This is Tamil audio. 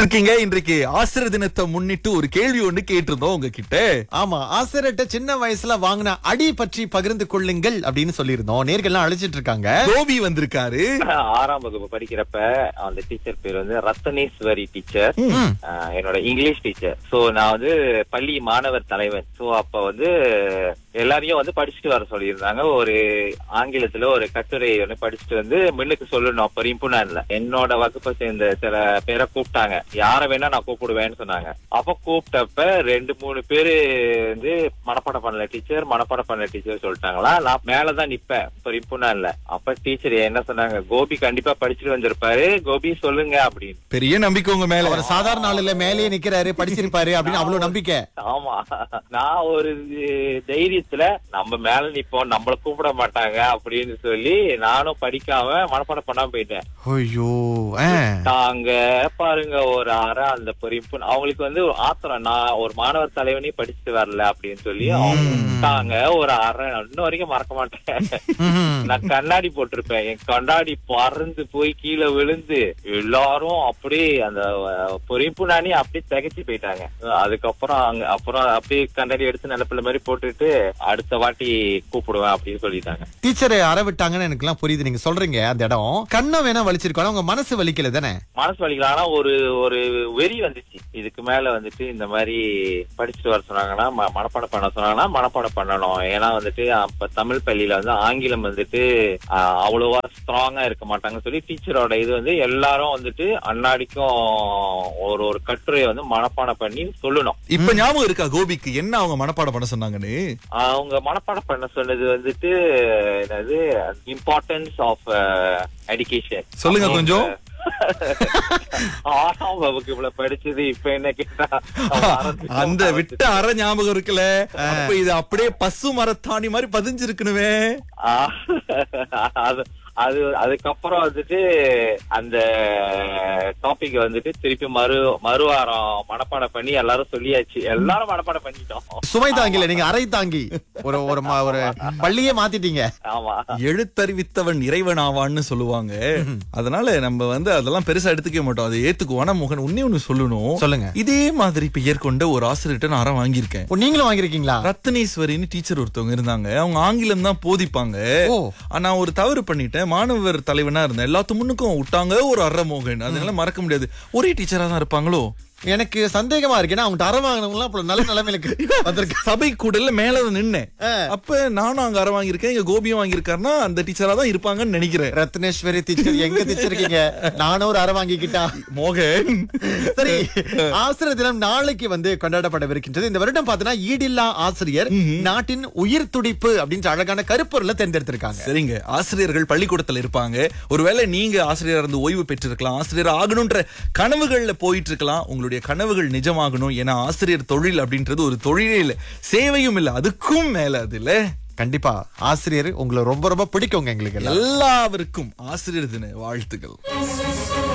இருக்கீங்க இன்றைக்கு ஆசிரியர் தினத்தை முன்னிட்டு ஒரு கேள்வி ஒண்ணு கேட்டிருந்தோம் உங்ககிட்ட ஆமா ஆசிரியர்கிட்ட சின்ன வயசுல வாங்கின அடி பற்றி பகிர்ந்து கொள்ளுங்கள் அப்படின்னு சொல்லியிருந்தோம் நேர்கள்லாம் அழைச்சிட்டு இருக்காங்க கோபி வந்திருக்காரு ஆறாம் வகுப்பு படிக்கிறப்ப அந்த டீச்சர் பேர் வந்து ரத்தனேஸ்வரி டீச்சர் என்னோட இங்கிலீஷ் டீச்சர் சோ நான் வந்து பள்ளி மாணவர் தலைவன் சோ அப்ப வந்து எல்லாரையும் வந்து படிச்சுட்டு வர சொல்லியிருந்தாங்க ஒரு ஆங்கிலத்துல ஒரு கட்டுரை ஒண்ணு படிச்சுட்டு வந்து மின்னுக்கு சொல்லணும் அப்ப ரிம்புனான்ல என்னோட வகுப்பை சேர்ந்த சில பேரை கூப்பிட்டாங்க யார வேணா நான் கூப்பிடுவேன்னு சொன்னாங்க அப்ப கூப்பிட்டப்ப ரெண்டு மூணு பேரு வந்து மனப்பாடம் பண்ணல டீச்சர் மனப்பாடம் பண்ணல டீச்சர் சொல்லிட்டாங்களா நான் மேலதான் நிப்பேன் இப்ப ரிம்புனான்ல அப்ப டீச்சர் என்ன சொன்னாங்க கோபி கண்டிப்பா படிச்சுட்டு வந்திருப்பாரு கோபி சொல்லுங்க அப்படின்னு பெரிய நம்பிக்கை உங்க மேல அவர் சாதாரண ஆளுல மேலேயே நிக்கிறாரு படிச்சிருப்பாரு அப்படின்னு அவ்வளவு நம்பிக்கை ஆமா நான் ஒரு தைரியத்துல நம்ம மேல நிப்போம் நம்மள கூப்பிட மாட்டாங்க அப்படின்னு சொல்லி நானும் படிக்காம மனப்பாடம் பண்ணாம போயிட்டேன் ஐயோ நாங்க பாருங்க ஒரு அரை அந்த பொறிப்பு அவங்களுக்கு வந்து ஒரு ஆத்திரம் நான் ஒரு மாணவர் தலைவனையும் படிச்சுட்டு வரல அப்படின்னு சொல்லி அவங்க விட்டாங்க ஒரு அரை இன்னும் வரைக்கும் மறக்க மாட்டேன் நான் கண்ணாடி போட்டிருப்பேன் என் கண்ணாடி பறந்து போய் கீழே விழுந்து எல்லாரும் அப்படியே அந்த பொறிப்பு நானே அப்படியே திகைச்சு போயிட்டாங்க அதுக்கப்புறம் அங்க அப்புறம் அப்படியே கண்ணாடி எடுத்து நிலப்பிள்ள மாதிரி போட்டுட்டு அடுத்த வாட்டி கூப்பிடுவேன் அப்படின்னு சொல்லிட்டாங்க டீச்சரை அற விட்டாங்கன்னு எனக்கு எல்லாம் புரியுது நீங்க சொல்றீங்க அந்த இடம் கண்ணை வேணா வலிச்சிருக்கோம் உங்க மனசு வலிக்கல தானே மனசு வலிக்கலாம் ஆனா ஒரு ஒரு வெறி வந்துச்சு இதுக்கு மேல வந்துட்டு இந்த மாதிரி படிச்சுட்டு வர சொன்னாங்கன்னா ம- மனப்பாடம் பண்ண சொன்னாங்கன்னா மனப்பாடம் பண்ணணும் ஏன்னா வந்துட்டு அப்ப தமிழ் பள்ளியில வந்து ஆங்கிலம் வந்துட்டு ஆஹ், அவ்வளவா ஸ்ட்ராங்கா இருக்க மாட்டாங்கன்னு சொல்லி டீச்சரோட இது வந்து எல்லாரும் வந்துட்டு அன்னாடிக்கும் ஒரு ஒரு கட்டுரையை வந்து மனப்பாடம் பண்ணி சொல்லணும் இப்ப ஞாபகம் இருக்கா கோபிக்கு என்ன அவங்க மனப்பாடம் பண்ண சொன்னாங்கன்னு அவங்க மனப்பாடம் பண்ண சொன்னது வந்துட்டு என்னது இம்பார்ட்டன்ஸ் ஆஃப் எஜுகேஷன் சொல்லுங்க கொஞ்சம். ஆறாம் வகுப்புல படிச்சது இப்ப என்ன கேட்டா அந்த விட்ட அற ஞாபகம் இருக்குல்ல அப்ப இது அப்படியே பசு மரத்தாணி மாதிரி பதிஞ்சிருக்கணுமே ஆஹ், அது அது அதுக்கப்புறம் வந்துட்டு அந்த டாபிக் வந்துட்டு திருப்பி மறு மறுவாரம் மனப்பாடம் பண்ணி எல்லாரும் சொல்லியாச்சு எல்லாரும் மனப்பாடம் பண்ணிட்டோம் சுமை தாங்கில நீங்க அரை தாங்கி ஒரு ஒரு ம- ஒரு பள்ளியே மாத்திட்டீங்க ஆமா எழுத்தறிவித்தவன் இறைவன் ஆவான்னு சொல்லுவாங்க அதனால நம்ம வந்து அதெல்லாம் பெருசா எடுத்துக்க மாட்டோம் அதை ஏத்துக்குவோம் ஆனா முகன் உன்னே ஒண்ணு சொல்லணும் சொல்லுங்க. இதே மாதிரி பெயர் கொண்ட ஒரு ஆசிரியர்கிட்ட நான் அறம் வாங்கியிருக்கேன் ஓ, நீங்களும் வாங்கிருக்கீங்களா ரத்னேஸ்வரின்னு டீச்சர் ஒருத்தவங்க இருந்தாங்க அவங்க ஆங்கிலம் தான் போதிப்பாங்க ஓ. நான் ஒரு தவறு பண்ணிட்டேன் மாணவர் தலைவனா இருந்தேன் எல்லாத்து முன்னுக்கும் விட்டாங்க ஒரு அறமோகன் அதனால மறக்க முடியாது ஒரே டீச்சரா தான் இருப்பாங்களோ எனக்கு சந்தேகமா இருக்கு ஏன்னா அவங்க அற வாங்கினவங்க அப்புறம் நல்ல நிலைமையிலுக்கு வந்திருக்கு சபை கூடல மேல நின்னேன் அப்ப நானும் அங்க அற வாங்கியிருக்கேன் எங்க கோபியும் வாங்கியிருக்காருன்னா அந்த டீச்சரா தான் இருப்பாங்கன்னு நினைக்கிறேன் ரத்னேஸ்வரி டீச்சர் எங்க டீச்சர் இருக்கீங்க நானும் ஒரு அற வாங்கிக்கிட்டா மோகன் சரி ஆசிரியர் தினம் நாளைக்கு வந்து கொண்டாடப்படவிருக்கின்றது இந்த வருடம் பார்த்தீங்கன்னா ஈடில்லா ஆசிரியர் நாட்டின் உயிர் துடிப்பு அப்படின்ற அழகான கருப்பொருளை தேர்ந்தெடுத்திருக்காங்க சரிங்க ஆசிரியர்கள் பள்ளிக்கூடத்துல இருப்பாங்க ஒருவேளை நீங்க ஆசிரியரா இருந்து ஓய்வு பெற்றிருக்கலாம் ஆசிரியர் ஆகணும்ன்ற கனவுகள்ல போயிட்டு இருக்கலாம் உங்களுடைய கனவுகள் நிஜமாகணும் ஏன்னா ஆசிரியர் தொழில் அப்படின்றது ஒரு தொழிலே இல்ல சேவையும் இல்ல அதுக்கும் மேல அது இல்ல கண்டிப்பா ஆசிரியர் உங்களை ரொம்ப ரொம்ப பிடிக்குங்க எங்களுக்கு எல்லாம் எல்லாருக்கும் ஆசிரியர் தின வாழ்த்துக்கள்